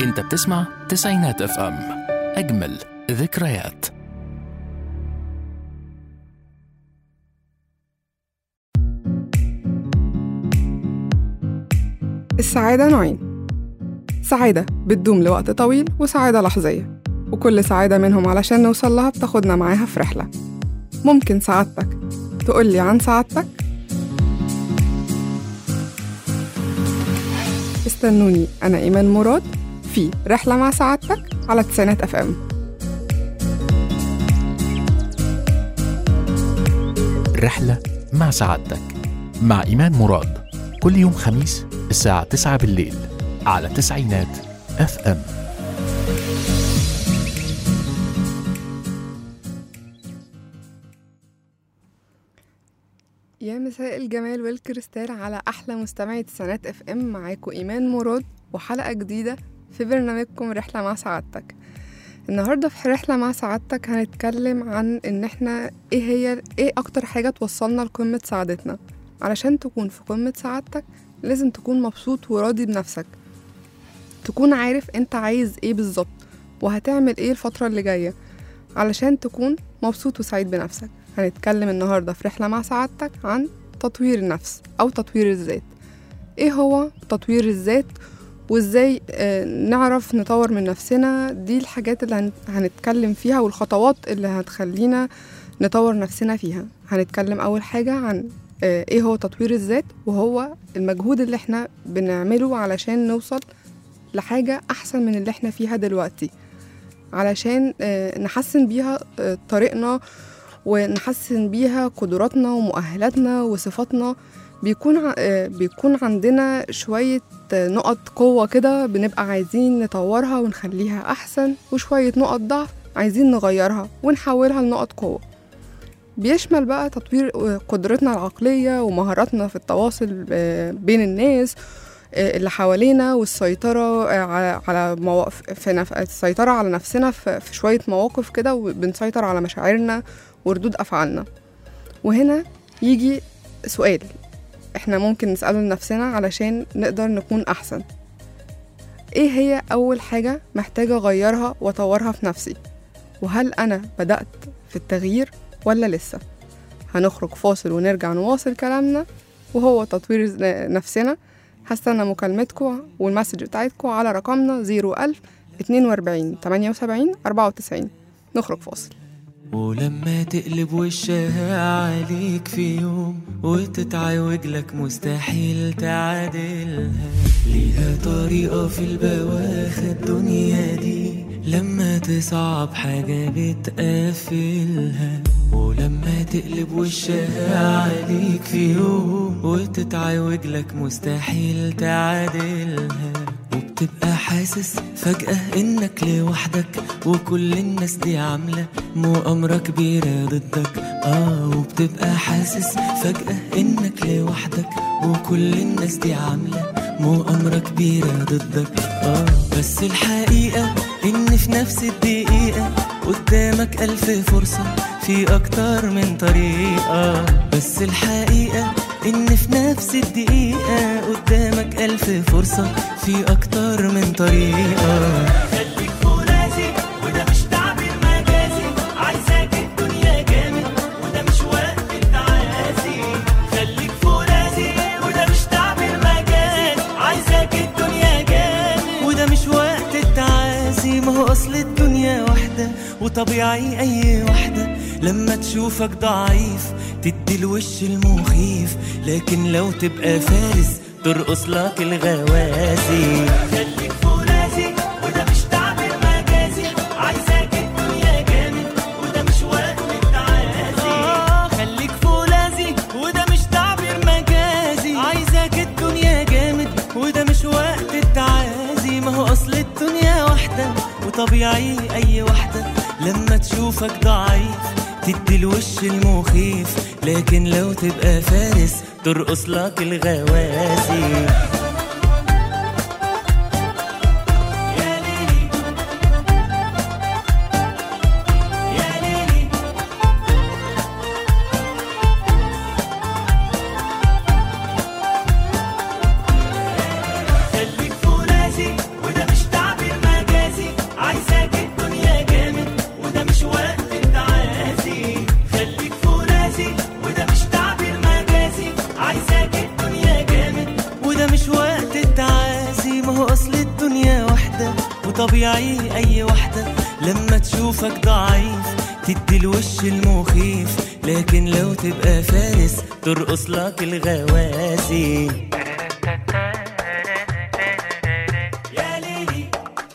انت بتسمع تسعينات اف ام اجمل ذكريات السعادة نوعين سعادة بتدوم لوقت طويل وسعادة لحظية وكل سعادة منهم علشان نوصل لها بتاخدنا معاها في رحلة ممكن سعادتك تقولي عن سعادتك؟ استنوني أنا إيمان مراد في رحلة مع سعادتك على تسعينات أف أم رحلة مع سعادتك مع إيمان مراد كل يوم خميس الساعة 9 بالليل على تسعينات اف ام يا مساء الجمال والكريستال على أحلى مستمعي تسعينات اف ام معاكم إيمان مراد وحلقة جديدة في برنامجكم رحلة مع سعادتك النهاردة في رحلة مع سعادتك هنتكلم عن إن إحنا إيه هي إيه أكتر حاجة توصلنا لقمة سعادتنا علشان تكون في قمة سعادتك لازم تكون مبسوط وراضي بنفسك تكون عارف انت عايز ايه بالظبط وهتعمل ايه الفترة اللي جاية علشان تكون مبسوط وسعيد بنفسك هنتكلم النهاردة في رحلة مع سعادتك عن تطوير النفس أو تطوير الذات ايه هو تطوير الذات وازاي آه، نعرف نطور من نفسنا دي الحاجات اللي هن- هنتكلم فيها والخطوات اللي هتخلينا نطور نفسنا فيها هنتكلم أول حاجة عن آه، ايه هو تطوير الذات وهو المجهود اللي احنا بنعمله علشان نوصل لحاجة أحسن من اللي احنا فيها دلوقتي علشان آه، نحسن بيها آه، طريقنا ونحسن بيها قدراتنا ومؤهلاتنا وصفاتنا بيكون ع- آه، بيكون عندنا شوية آه، نقط قوة كده بنبقى عايزين نطورها ونخليها أحسن وشوية نقط ضعف عايزين نغيرها ونحولها لنقط قوة بيشمل بقى تطوير آه، قدرتنا العقلية ومهاراتنا في التواصل آه، بين الناس آه، اللي حوالينا والسيطرة آه، على على مواقف في نف... السيطرة على نفسنا في في شوية مواقف كده وبنسيطر على مشاعرنا وردود أفعالنا وهنا يجي سؤال احنا ممكن نسأله لنفسنا علشان نقدر نكون أحسن ايه هي أول حاجة محتاجة أغيرها وأطورها في نفسي وهل أنا بدأت في التغيير ولا لسه هنخرج فاصل ونرجع نواصل كلامنا وهو تطوير ز- نفسنا هستنى مكالمتكم والمسج بتاعتكم على رقمنا 01000 42 78 94 نخرج فاصل ولما تقلب وشها عليك في يوم وتتعوج لك مستحيل تعادلها ليها طريقة في البواخ الدنيا دي لما تصعب حاجة بتقفلها ولما تقلب وشها عليك في يوم وتتعوج لك مستحيل تعادلها وبتبقى حاسس فجأة إنك لوحدك وكل الناس دي عاملة مؤامرة كبيرة ضدك آه وبتبقى حاسس فجأة إنك لوحدك وكل الناس دي عاملة مؤامرة كبيرة ضدك آه بس الحقيقة إن في نفس الدقيقة قدامك ألف فرصة في أكتر من طريقة بس الحقيقة إن في نفس الدقيقة قدامك ألف فرصة في أكتر من طريقة خليك فرازي وده مش تعبير مجازي عايزاك الدنيا جامد وده مش وقت التعازي خليك فرازي وده مش تعبير مجازي عايزاك الدنيا جامد وده مش وقت التعازي ما هو أصل الدنيا واحدة وطبيعي أي واحدة لما تشوفك ضعيف تدي الوش المخيف لكن لو تبقى فارس ترقص لك الغوازي خليك فرازي وده مش تعبير مجازي عايزاك الدنيا جامد وده مش وقت التعازي آه خليك فولاذي وده مش تعبير مجازي عايزاك الدنيا جامد وده مش وقت التعازي ما هو اصل الدنيا واحدة وطبيعي اي واحدة لما تشوفك ضعيف تدي الوش المخيف لكن لو تبقى فارس ترقص لك الغوازي يا ليلي يا ليلي خليك فرازي وده مش تعبير طبيعي اي واحدة لما تشوفك ضعيف تدي الوش المخيف لكن لو تبقى فارس ترقص لك الغواسي يا ليلي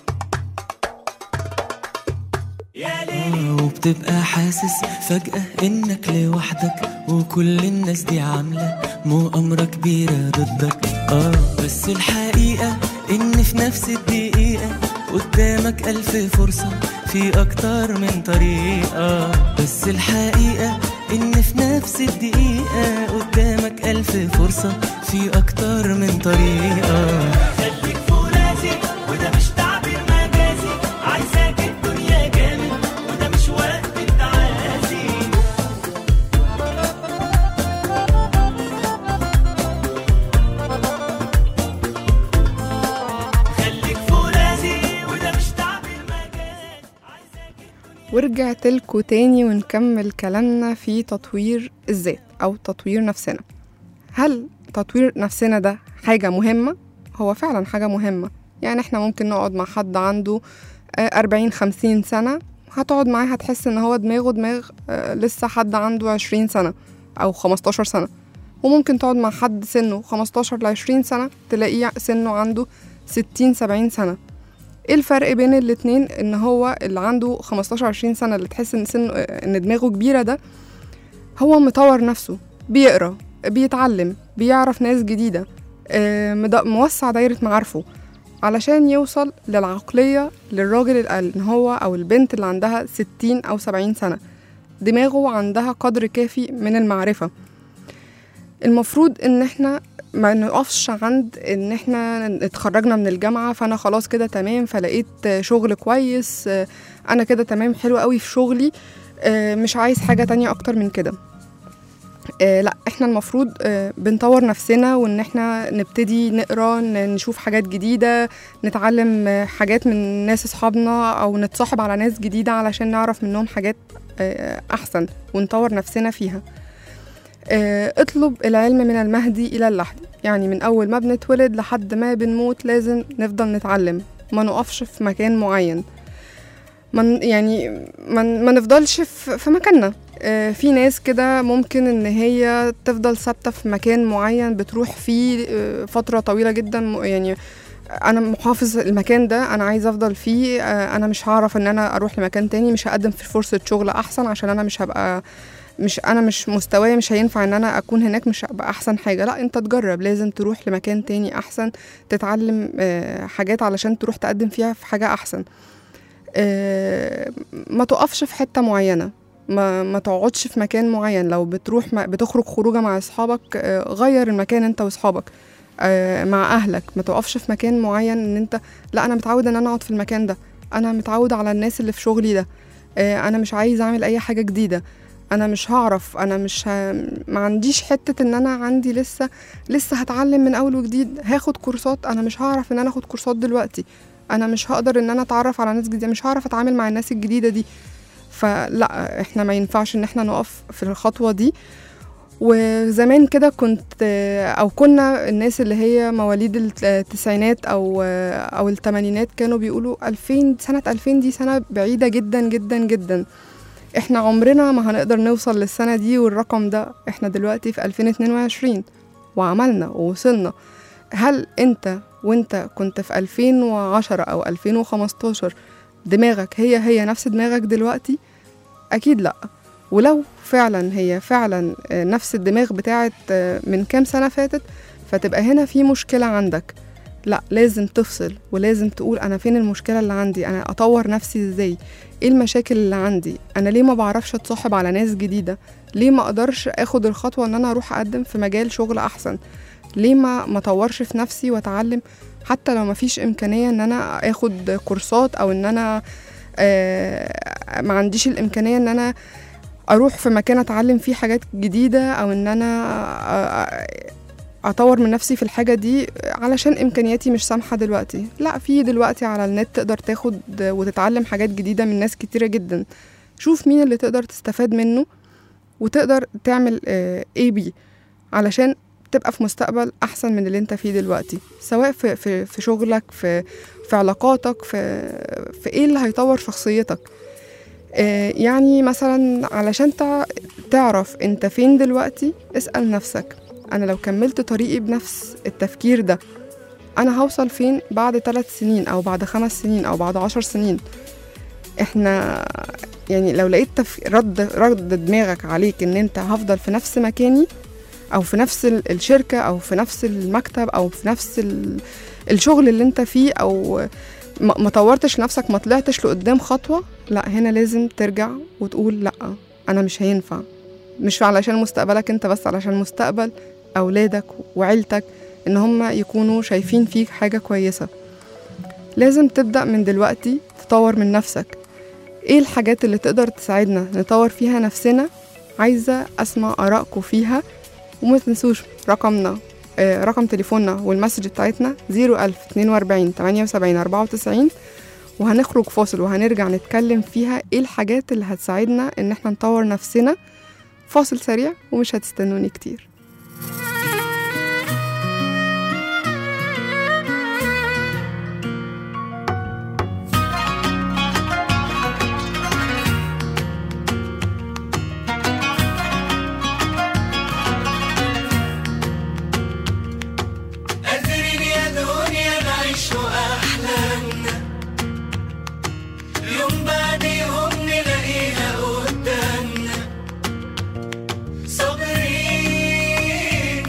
يا ليلي وبتبقى حاسس فجأة انك لوحدك وكل الناس دي عاملة مؤامرة كبيرة ضدك اه بس الحقيقة ان في نفس الدقيقة قدامك ألف فرصة في أكتر من طريقة بس الحقيقة إن في نفس الدقيقة قدامك ألف فرصة في أكتر من طريقة خليك فرازي وده مش تعبير مجازي عايزاك الدنيا جامد وده مش وقت التعازي خليك فرازي وده مش تعبير مجازي ورجعت لكم تاني ونكمل كلامنا في تطوير الذات أو تطوير نفسنا هل تطوير نفسنا ده حاجة مهمة؟ هو فعلا حاجة مهمة يعني احنا ممكن نقعد مع حد عنده أربعين خمسين سنة هتقعد معاه هتحس ان هو دماغه دماغ آه، لسه حد عنده عشرين سنة أو خمستاشر سنة وممكن تقعد مع حد سنه خمستاشر لعشرين سنة تلاقيه سنه عنده ستين سبعين سنة ايه الفرق بين الاتنين ان هو اللي عنده 15 20 سنه اللي تحس ان سنه ان دماغه كبيره ده هو مطور نفسه بيقرا بيتعلم بيعرف ناس جديده آه، مد- موسع دايره معارفه علشان يوصل للعقليه للراجل ال- ان هو او البنت اللي عندها 60 او 70 سنه دماغه عندها قدر كافي من المعرفه المفروض ان احنا ما نقفش عند ان احنا اتخرجنا من الجامعة فانا خلاص كده تمام فلقيت شغل كويس آه، انا كده تمام حلو قوي في شغلي آه، مش عايز حاجة تانية اكتر من كده آه، لا احنا المفروض آه، بنطور نفسنا وان احنا نبتدي نقرا ن- نشوف حاجات جديدة نتعلم آه، حاجات من ناس اصحابنا او نتصاحب على ناس جديدة علشان نعرف منهم حاجات آه، احسن ونطور نفسنا فيها آه، اطلب العلم من المهدي إلى اللحد يعني من أول ما بنتولد لحد ما بنموت لازم نفضل نتعلم ما نقفش في مكان معين من يعني ما ما نفضلش في في مكاننا آه، في ناس كده ممكن ان هي تفضل ثابته في مكان معين بتروح فيه آه، فتره طويله جدا م- يعني انا محافظ المكان ده انا عايزه افضل فيه آه، انا مش هعرف ان انا اروح لمكان تاني مش هقدم في فرصه شغل احسن عشان انا مش هبقى مش انا مش مستواي مش هينفع ان انا اكون هناك مش هبقى احسن حاجه لا انت تجرب لازم تروح لمكان تاني احسن تتعلم آه، حاجات علشان تروح تقدم فيها في حاجه احسن آه، ما تقفش في حته معينه ما ما تقعدش في مكان معين لو بتروح ما بتخرج خروجه مع اصحابك آه، غير المكان انت واصحابك آه، مع اهلك ما تقفش في مكان معين ان انت لا انا متعود ان انا اقعد في المكان ده انا متعود على الناس اللي في شغلي ده آه، انا مش عايز اعمل اي حاجه جديده انا مش هعرف انا مش ه... ما عنديش حته ان انا عندي لسه لسه هتعلم من اول وجديد هاخد كورسات انا مش هعرف ان انا اخد كورسات دلوقتي انا مش هقدر ان انا اتعرف على ناس جديده مش هعرف اتعامل مع الناس الجديده دي فلا احنا ما ينفعش ان احنا نقف في الخطوه دي وزمان كده كنت او كنا الناس اللي هي مواليد التسعينات او او الثمانينات كانوا بيقولوا 2000 سنه 2000 دي سنه بعيده جدا جدا جدا احنا عمرنا ما هنقدر نوصل للسنه دي والرقم ده احنا دلوقتي في 2022 وعملنا ووصلنا هل انت وانت كنت في 2010 او 2015 دماغك هي هي نفس دماغك دلوقتي اكيد لا ولو فعلا هي فعلا آه، نفس الدماغ بتاعت آه، من كام سنة فاتت فتبقى هنا في مشكلة عندك لا لازم تفصل ولازم تقول انا فين المشكلة اللي عندي انا اطور نفسي ازاي ايه المشاكل اللي عندي انا ليه ما بعرفش اتصاحب على ناس جديدة ليه ما اقدرش اخد الخطوة ان انا اروح اقدم في مجال شغل احسن ليه ما ما اطورش في نفسي واتعلم حتى لو ما فيش امكانية ان انا اخد كورسات او ان انا آه، ما عنديش الامكانية ان انا اروح في مكان اتعلم فيه حاجات جديده او ان انا آه، اطور من نفسي في الحاجه دي علشان امكانياتي مش سامحه دلوقتي لا في دلوقتي على النت تقدر تاخد وتتعلم حاجات جديده من ناس كتيره جدا شوف مين اللي تقدر تستفاد منه وتقدر تعمل آه، ايه بيه علشان تبقى في مستقبل احسن من اللي انت فيه دلوقتي سواء في في في شغلك في في علاقاتك في في ايه اللي هيطور شخصيتك آه، يعني مثلا علشان تع- تعرف انت فين دلوقتي اسأل نفسك انا لو كملت طريقي بنفس التفكير ده انا هوصل فين بعد ثلاث سنين او بعد خمس سنين او بعد عشر سنين احنا يعني لو لقيت تف... رد رد دماغك عليك ان انت هفضل في نفس مكاني او في نفس ال- الشركه او في نفس المكتب او في نفس ال... الشغل اللي انت فيه او ما ما طورتش نفسك ما طلعتش لقدام خطوه لا هنا لازم ترجع وتقول لا انا مش هينفع مش علشان مستقبلك انت بس علشان مستقبل اولادك وعيلتك ان هم يكونوا شايفين فيك حاجه كويسه لازم تبدا من دلوقتي تطور من نفسك ايه الحاجات اللي تقدر تساعدنا نطور فيها نفسنا عايزه اسمع ارائكم فيها وما تنسوش رقمنا آه، رقم تليفوننا والمسج بتاعتنا 01042 78 94 وهنخرج فاصل وهنرجع نتكلم فيها ايه الحاجات اللي هتساعدنا ان احنا نطور نفسنا فاصل سريع ومش هتستنوني كتير قادرين يا دنيا نعيش أحلامنا يوم بعد يوم نلاقيها قدامنا صابرين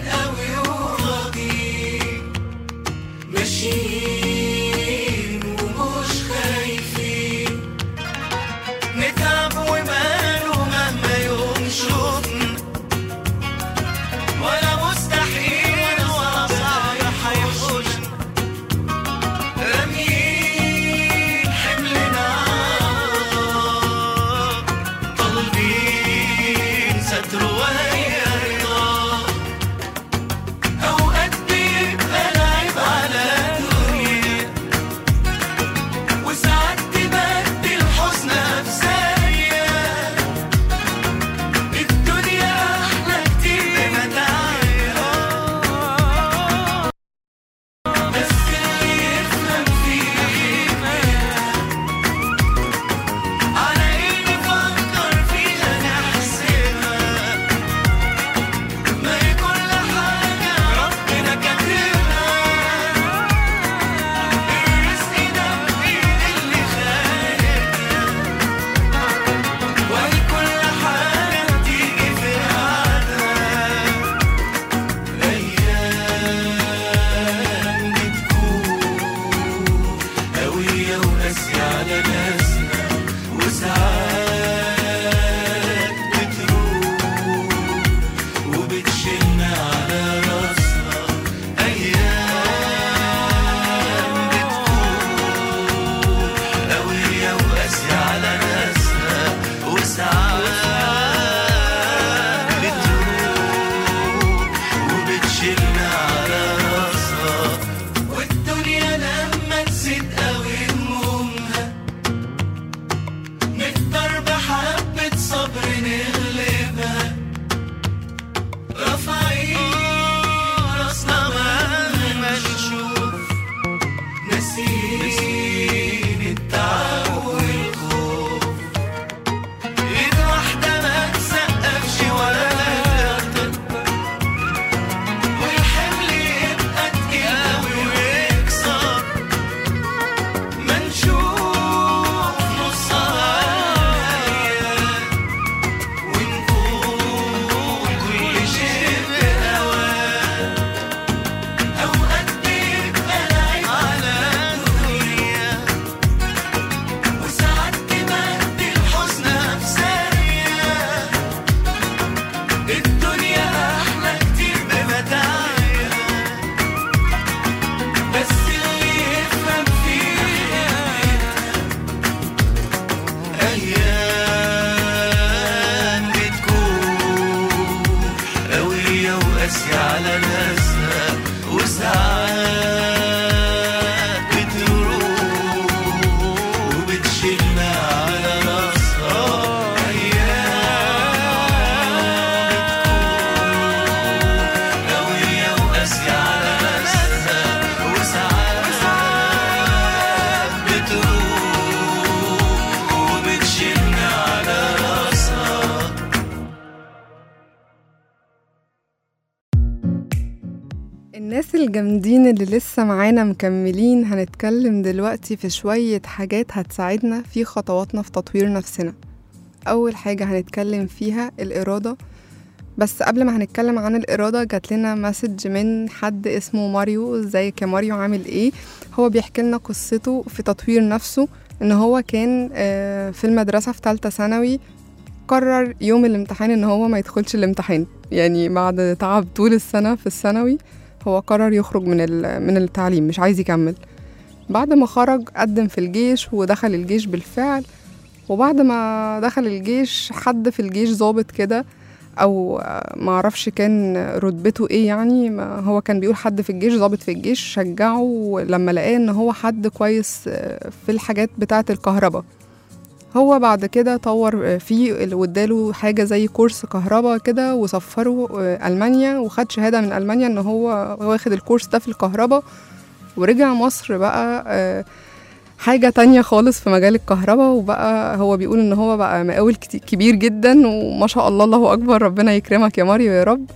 الناس الجامدين اللي لسه معانا مكملين هنتكلم دلوقتي في شوية حاجات هتساعدنا في خطواتنا في تطوير نفسنا أول حاجة هنتكلم فيها الإرادة بس قبل ما هنتكلم عن الإرادة جات لنا مسج من حد اسمه ماريو ازيك يا ماريو عامل ايه هو بيحكي لنا قصته في تطوير نفسه ان هو كان آه، في المدرسة في تالتة ثانوي قرر يوم الامتحان ان هو ما يدخلش الامتحان يعني بعد تعب طول السنة في الثانوي هو قرر يخرج من ال- من التعليم مش عايز يكمل بعد ما خرج قدم في الجيش ودخل الجيش بالفعل وبعد ما دخل الجيش حد في الجيش ظابط كده او آه، ما اعرفش كان رتبته ايه يعني ما هو كان بيقول حد في الجيش ظابط في الجيش شجعه لما لقاه ان هو حد كويس آه، في الحاجات بتاعه الكهرباء هو بعد كده طور آه، فيه ال- واداله حاجه زي كورس كهرباء كده وسفره آه، المانيا وخد شهاده من المانيا ان هو واخد الكورس ده في الكهرباء ورجع مصر بقى آه، حاجة تانية خالص في مجال الكهرباء وبقى هو بيقول ان هو بقى مقاول كت- كبير جدا وما شاء الله الله اكبر ربنا يكرمك يا ماريو يا رب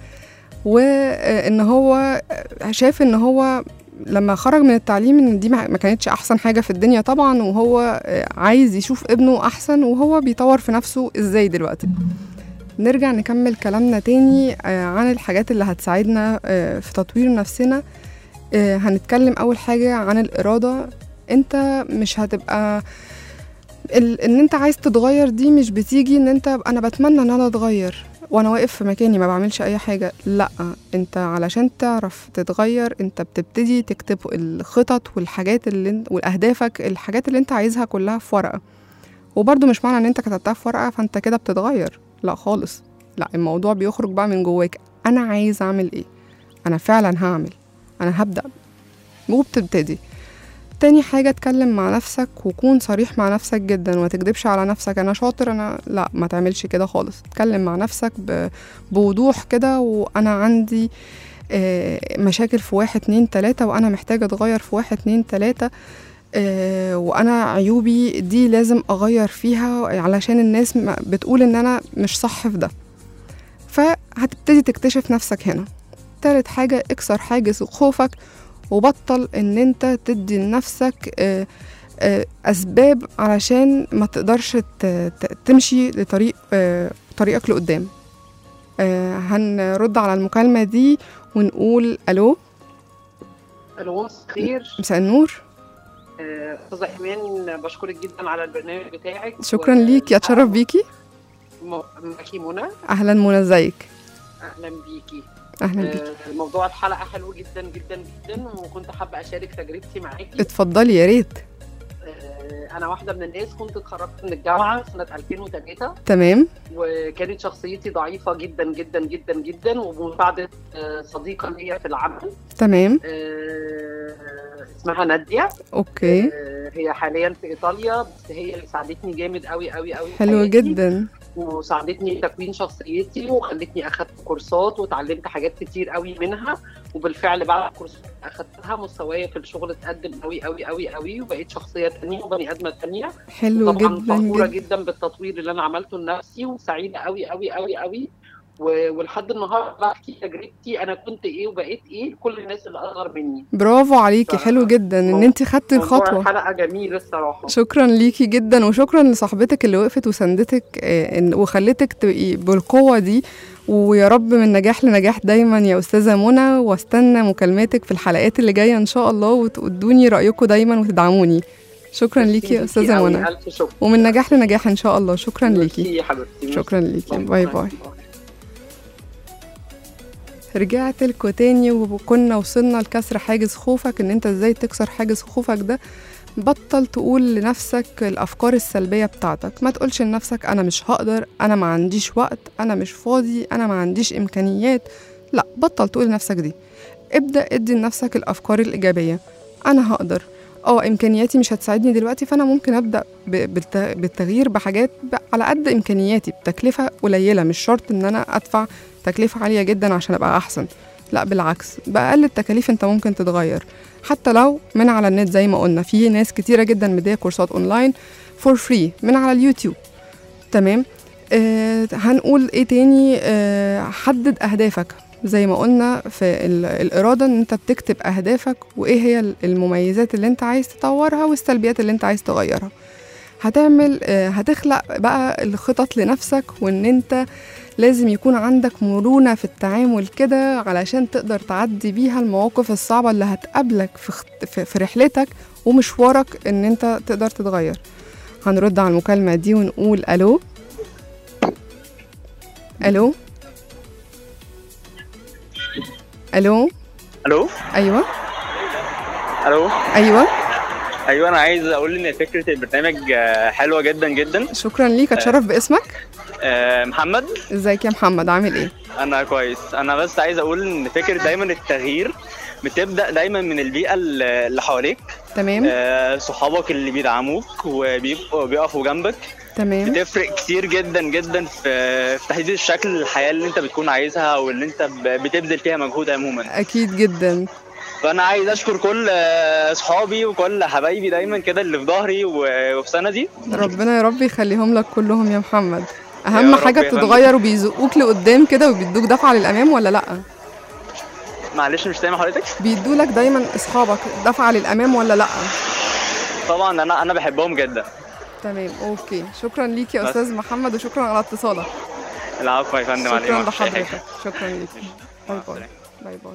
وان هو شاف ان هو لما خرج من التعليم ان دي ما ما كانتش احسن حاجة في الدنيا طبعا وهو عايز يشوف ابنه احسن وهو بيطور في نفسه ازاي دلوقتي نرجع نكمل كلامنا تاني آه، عن الحاجات اللي هتساعدنا آه، في تطوير نفسنا آه، هنتكلم اول حاجة عن الإرادة انت مش هتبقى ال... ان انت عايز تتغير دي مش بتيجي ان انت انا بتمنى ان انا اتغير وانا واقف في مكاني ما بعملش اي حاجه لا انت علشان تعرف تتغير انت بتبتدي تكتب الخطط والحاجات اللي انت والاهدافك الحاجات اللي انت عايزها كلها في ورقه وبرده مش معنى ان انت كتبتها في ورقه فانت كده بتتغير لا خالص لا الموضوع بيخرج بقى من جواك انا عايز اعمل ايه انا فعلا هعمل انا هبدا وبتبتدي تاني حاجة اتكلم مع نفسك وكون صريح مع نفسك جدا وما تكدبش على نفسك انا شاطر انا لا ما تعملش كده خالص اتكلم مع نفسك ب- بوضوح كده وانا عندي آه، مشاكل في واحد اتنين تلاتة وانا محتاجة اتغير في واحد اتنين تلاتة آه، وانا عيوبي دي لازم اغير فيها علشان الناس ما- بتقول ان انا مش صح في ده فهتبتدي تكتشف نفسك هنا تالت حاجة اكسر حاجز خوفك وبطل ان انت تدي لنفسك آه، آه، اسباب علشان ما تقدرش ت- ت- تمشي لطريق آه، طريقك لقدام آه، هنرد على المكالمة دي ونقول الو الو مساء الخير مساء النور آه، استاذه ايمان بشكرك جدا على البرنامج بتاعك شكرا ليكي اتشرف بيكي م- معاكي منى اهلا منى ازيك اهلا بيكي اهلا بيكي آه، موضوع الحلقه حلو جدا جدا جدا وكنت حابه اشارك تجربتي معاكي اتفضلي يا ريت آه، انا واحده من الناس كنت اتخرجت من الجامعه سنه 2003 تمام وكانت شخصيتي ضعيفه جدا جدا جدا جدا وبمساعده آه، صديقه ليا في العمل تمام آه، اسمها ناديه اوكي آه، هي حاليا في ايطاليا بس هي اللي ساعدتني جامد قوي قوي قوي في حلو حياتي. جدا وساعدتني في تكوين شخصيتي وخلتني اخدت كورسات وتعلمت حاجات كتير قوي منها وبالفعل بعد الكورسات اللي اخدتها مستواي في الشغل اتقدم قوي قوي قوي قوي وبقيت شخصيه تانية وبني ادمه تانية حلو طبعا جدا فخوره جدا جدا بالتطوير اللي انا عملته لنفسي وسعيده قوي قوي قوي قوي و- ولحد النهارده بحكي تجربتي انا كنت ايه وبقيت ايه لكل الناس اللي اصغر مني برافو عليكي حلو جدا ان موضوع- انت خدتي موضوع الخطوه الحلقه جميل الصراحه شكرا ليكي جدا وشكرا لصاحبتك اللي وقفت وسندتك آه، إن- وخلتك تبقي بالقوة دي ويا رب من نجاح لنجاح دايما يا أستاذة منى واستنى مكالماتك في الحلقات اللي جاية إن شاء الله وتدوني رأيكم دايما وتدعموني شكرا ليكي يا أستاذة قوي، منى الف شكر ومن نجاح لنجاح إن شاء الله شكرا ميرسي ليكي يا حبيبتي شكرا ميرسي. ليكي باي باي رجعت لكم تاني وكنا وصلنا لكسر حاجز خوفك ان انت ازاي تكسر حاجز خوفك ده بطل تقول لنفسك الافكار السلبيه بتاعتك ما تقولش لنفسك انا مش هقدر انا ما عنديش وقت انا مش فاضي انا ما عنديش امكانيات لا بطل تقول لنفسك دي ابدا ادي لنفسك الافكار الايجابيه انا هقدر اه امكانياتي مش هتساعدني دلوقتي فانا ممكن ابدا ب- بالت- بالتغيير بحاجات ب- على قد امكانياتي بتكلفه قليله مش شرط ان انا ادفع تكلفه عاليه جدا عشان ابقى احسن لا بالعكس باقل التكاليف انت ممكن تتغير حتى لو من على النت زي ما قلنا في ناس كتيره جدا مديه كورسات اونلاين فور فري من على اليوتيوب تمام آه هنقول ايه تاني آه حدد اهدافك زي ما قلنا في ال- الإرادة إن أنت بتكتب أهدافك وإيه هي ال- المميزات اللي أنت عايز تطورها والسلبيات اللي أنت عايز تغيرها هتعمل آه، هتخلق بقى الخطط لنفسك وإن أنت لازم يكون عندك مرونة في التعامل كده علشان تقدر تعدي بيها المواقف الصعبة اللي هتقابلك في, خط- في, في رحلتك ومشوارك إن أنت تقدر تتغير هنرد على المكالمة دي ونقول ألو ألو ألو الو أيوة الو أيوة ايوه انا عايز اقول ان فكره البرنامج آه، حلوه جدا جدا شكرا ليك اتشرف باسمك آه، محمد ازيك يا محمد عامل ايه انا كويس انا بس عايز اقول ان فكره دايما التغيير بتبدا دايما من البيئه اللي اللي حواليك تمام آه، صحابك اللي بيدعموك وبيبقوا بيقفوا جنبك تمام بتفرق كتير جدا جدا في في تحديد الشكل الحياه اللي انت بتكون عايزها او اللي انت ب- بتبذل فيها مجهود عموما اكيد جدا فانا عايز اشكر كل آه، صحابي وكل حبايبي دايما كده اللي في ظهري و- وفي سندي ربنا يا رب يخليهم لك كلهم يا محمد يا اهم رب حاجه يا فندم. بتتغير وبيزقوك لقدام كده وبيدوك دفعه للامام ولا لا معلش مش سامع حضرتك بيدولك دايما اصحابك دفعه للامام ولا لا طبعا انا انا بحبهم جدا تمام اوكي شكرا ليك يا بس. استاذ محمد وشكرا على اتصالك العفو يا فندم على شكرا إيه؟ مفيش أي حاجة. لحضرتك شكرا ليك باي مع باي السلامة. باي باي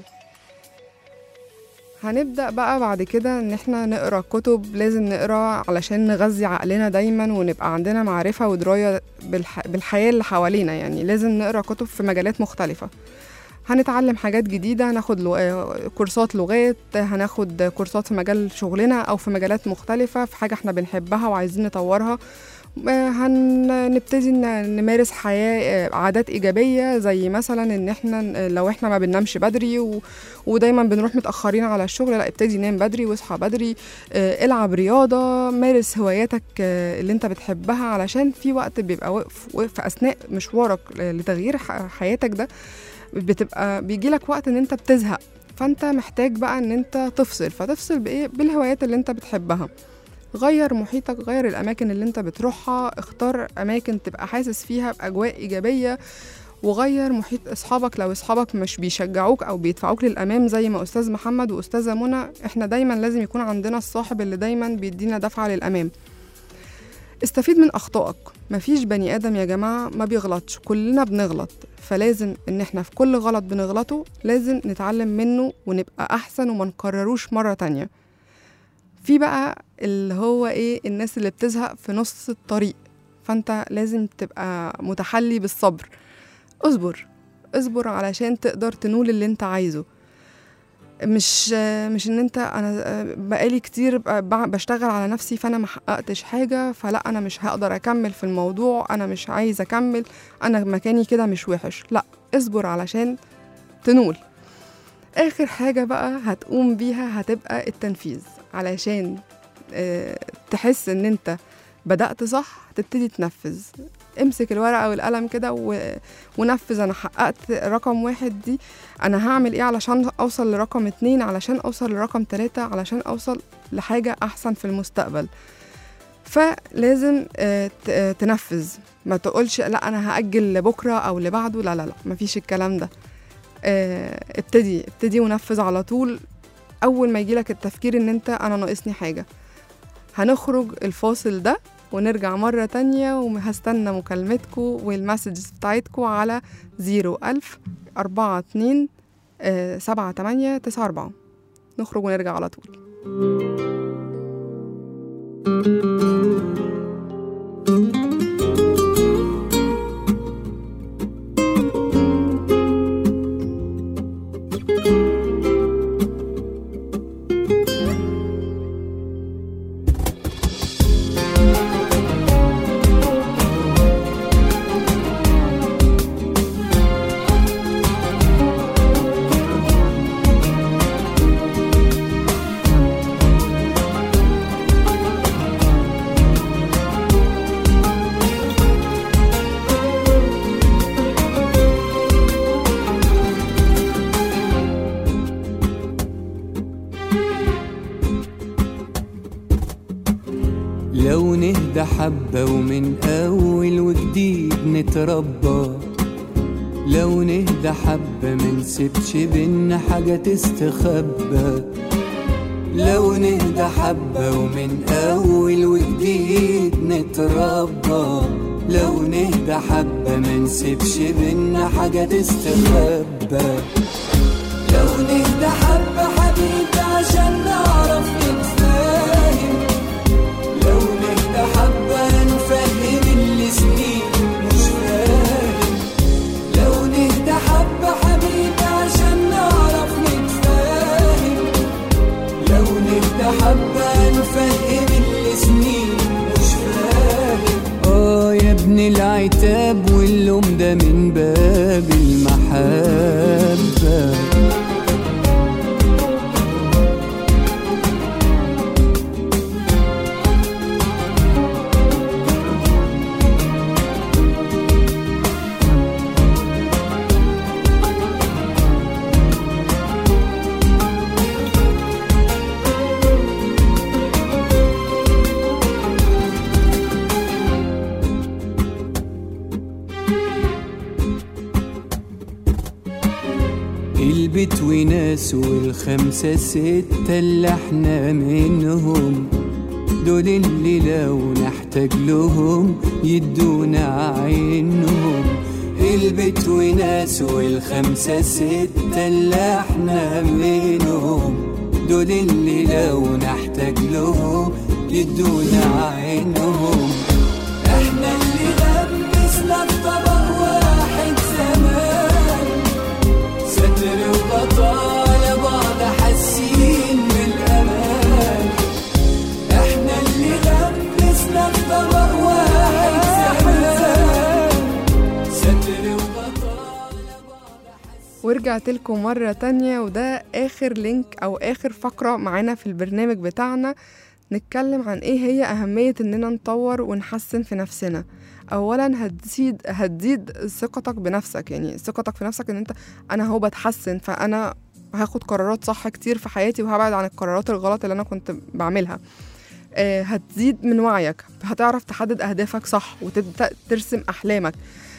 هنبدأ بقى بعد كده إن إحنا نقرأ كتب لازم نقرأ علشان نغذي عقلنا دايما ونبقى عندنا معرفة ودراية بالح... بالحياة اللي حوالينا يعني لازم نقرأ كتب في مجالات مختلفة هنتعلم حاجات جديدة هناخد لغ... كورسات لغات هناخد كورسات في مجال شغلنا أو في مجالات مختلفة في حاجة إحنا بنحبها وعايزين نطورها آه، هنبتدي ن- نمارس حياة آه، عادات إيجابية زي مثلا إن إحنا ن- لو إحنا ما بننامش بدري و... ودايما بنروح متأخرين على الشغل لا ابتدي نام بدري واصحى بدري آه، العب رياضة مارس هواياتك آه، اللي انت بتحبها علشان في وقت بيبقى واقف واقف في أثناء مشوارك ل- لتغيير ح- حياتك ده بتبقى بيجي لك وقت ان انت بتزهق فانت محتاج بقى ان انت تفصل فتفصل بايه بالهوايات اللي انت بتحبها غير محيطك غير الاماكن اللي انت بتروحها اختار اماكن تبقى حاسس فيها باجواء ايجابيه وغير محيط اصحابك لو اصحابك مش بيشجعوك او بيدفعوك للامام زي ما استاذ محمد واستاذه منى احنا دايما لازم يكون عندنا الصاحب اللي دايما بيدينا دفعه للامام استفيد من اخطائك مفيش بني ادم يا جماعه ما بيغلطش كلنا بنغلط فلازم ان احنا في كل غلط بنغلطه لازم نتعلم منه ونبقى احسن وما نكرروش مره تانية في بقى اللي هو ايه الناس اللي بتزهق في نص الطريق فانت لازم تبقى متحلي بالصبر اصبر اصبر علشان تقدر تنول اللي انت عايزه مش مش ان انت انا بقالي كتير ب- ب- بشتغل على نفسي فانا ما حققتش حاجه فلا انا مش هقدر اكمل في الموضوع انا مش عايز اكمل انا مكاني كده مش وحش لا اصبر علشان تنول اخر حاجه بقى هتقوم بيها هتبقى التنفيذ علشان آه، تحس ان انت بدأت صح تبتدي تنفذ امسك الورقة والقلم كده و... ونفذ انا حققت رقم واحد دي انا هعمل ايه علشان اوصل لرقم اتنين علشان اوصل لرقم تلاتة علشان اوصل لحاجة احسن في المستقبل فلازم آه، ت- آه، تنفذ ما تقولش لا انا هاجل لبكره او لبعده لا لا لا مفيش الكلام ده آه، ابتدي ابتدي ونفذ على طول اول ما يجيلك التفكير ان انت انا ناقصني حاجه هنخرج الفاصل ده ونرجع مرة تانية وهستنى مكالمتكم والمسجز بتاعتكم على زيرو ألف أربعة اتنين آه، سبعة تمانية تسعة أربعة نخرج ونرجع على طول لو نهدى حبة ومن أول وجديد نتربى لو نهدى حبة منسيبش بينا حاجة تستخبى لو نهدى حبة ومن أول وجديد نتربى لو نهدى حبة منسيبش بينا حاجة تستخبى لو نهدى حبة حبيبي عشان نعرف نتفاهم لو نهدى حبة نفهم اللي سنين مش فاهم لو نهدى حبة حبيبي عشان نعرف نتفاهم لو نهدى حبة نفهم اللي سنين مش فاهم اه يا ابن العتاب واللوم ده من باب المحبه البيت وناس والخمسة ستة اللي احنا منهم دول اللي لو نحتاج لهم يدونا عينهم البيت وناس والخمسة ستة اللي احنا منهم دول اللي لو نحتاج لهم يدونا عينهم احنا اللي غمسنا في طبق واحد زمان ستر وبطالة بعض حاسين بالأمان احنا اللي غمسنا في طبق واحد زمان ستر وبطالة ورجعت لكم مرة تانية وده آخر لينك أو آخر فقرة معانا في البرنامج بتاعنا نتكلم عن إيه هي أهمية إننا نطور ونحسن في نفسنا أولا هتزيد هتزيد ثقتك بنفسك يعني ثقتك في نفسك إن أنت أنا هو بتحسن فأنا هاخد قرارات صح كتير في حياتي وهبعد عن القرارات الغلط اللي أنا كنت بعملها آه، هتزيد من وعيك هتعرف تحدد أهدافك صح وتبدأ ترسم أحلامك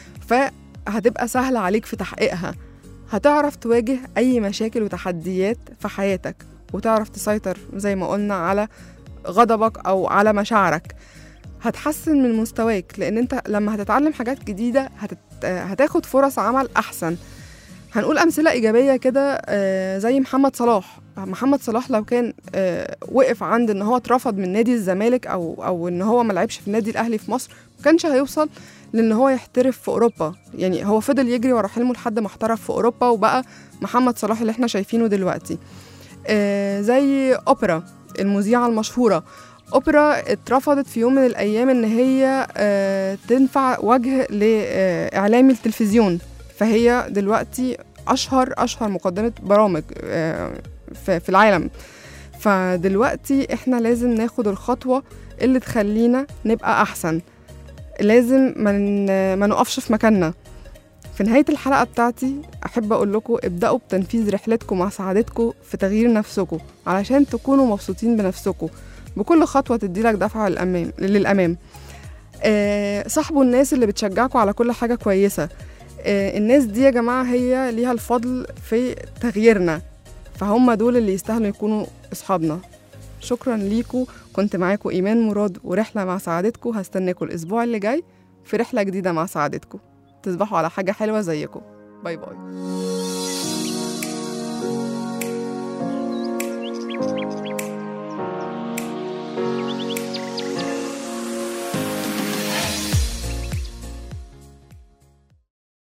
فهتبقى سهلة عليك في تحقيقها هتعرف تواجه أي مشاكل وتحديات في حياتك وتعرف تسيطر زي ما قلنا على غضبك أو على مشاعرك هتحسن من مستواك لأن أنت لما هتتعلم حاجات جديدة هتت... هتاخد فرص عمل أحسن هنقول أمثلة إيجابية كده آه، زي محمد صلاح محمد صلاح لو كان آه، وقف عند إن هو اترفض من نادي الزمالك أو أو إن هو ما لعبش في النادي الأهلي في مصر ما كانش هيوصل لان هو يحترف في اوروبا يعني هو فضل يجري ورا حلمه لحد ما احترف في اوروبا وبقى محمد صلاح اللي احنا شايفينه دلوقتي آه زي اوبرا المذيعه المشهوره اوبرا اترفضت في يوم من الايام ان هي آه تنفع وجه لاعلامي التلفزيون فهي دلوقتي اشهر اشهر مقدمه برامج آه في في العالم فدلوقتي احنا لازم ناخد الخطوه اللي تخلينا نبقى احسن لازم ما ن- ما نقفش في مكاننا في نهاية الحلقة بتاعتي أحب أقول لكم ابدأوا بتنفيذ رحلتكم مع سعادتكم في تغيير نفسكم علشان تكونوا مبسوطين بنفسكم بكل خطوة تديلك دفعة للأمام للأمام آه صاحبوا الناس اللي بتشجعكم على كل حاجة كويسة آه الناس دي يا جماعة هي ليها الفضل في تغييرنا فهم دول اللي يستاهلوا يكونوا أصحابنا شكرا ليكم كنت معاكم إيمان مراد ورحلة مع سعادتكم هستناكم الأسبوع اللي جاي في رحلة جديدة مع سعادتكم تصبحوا على حاجة حلوة زيكم باي باي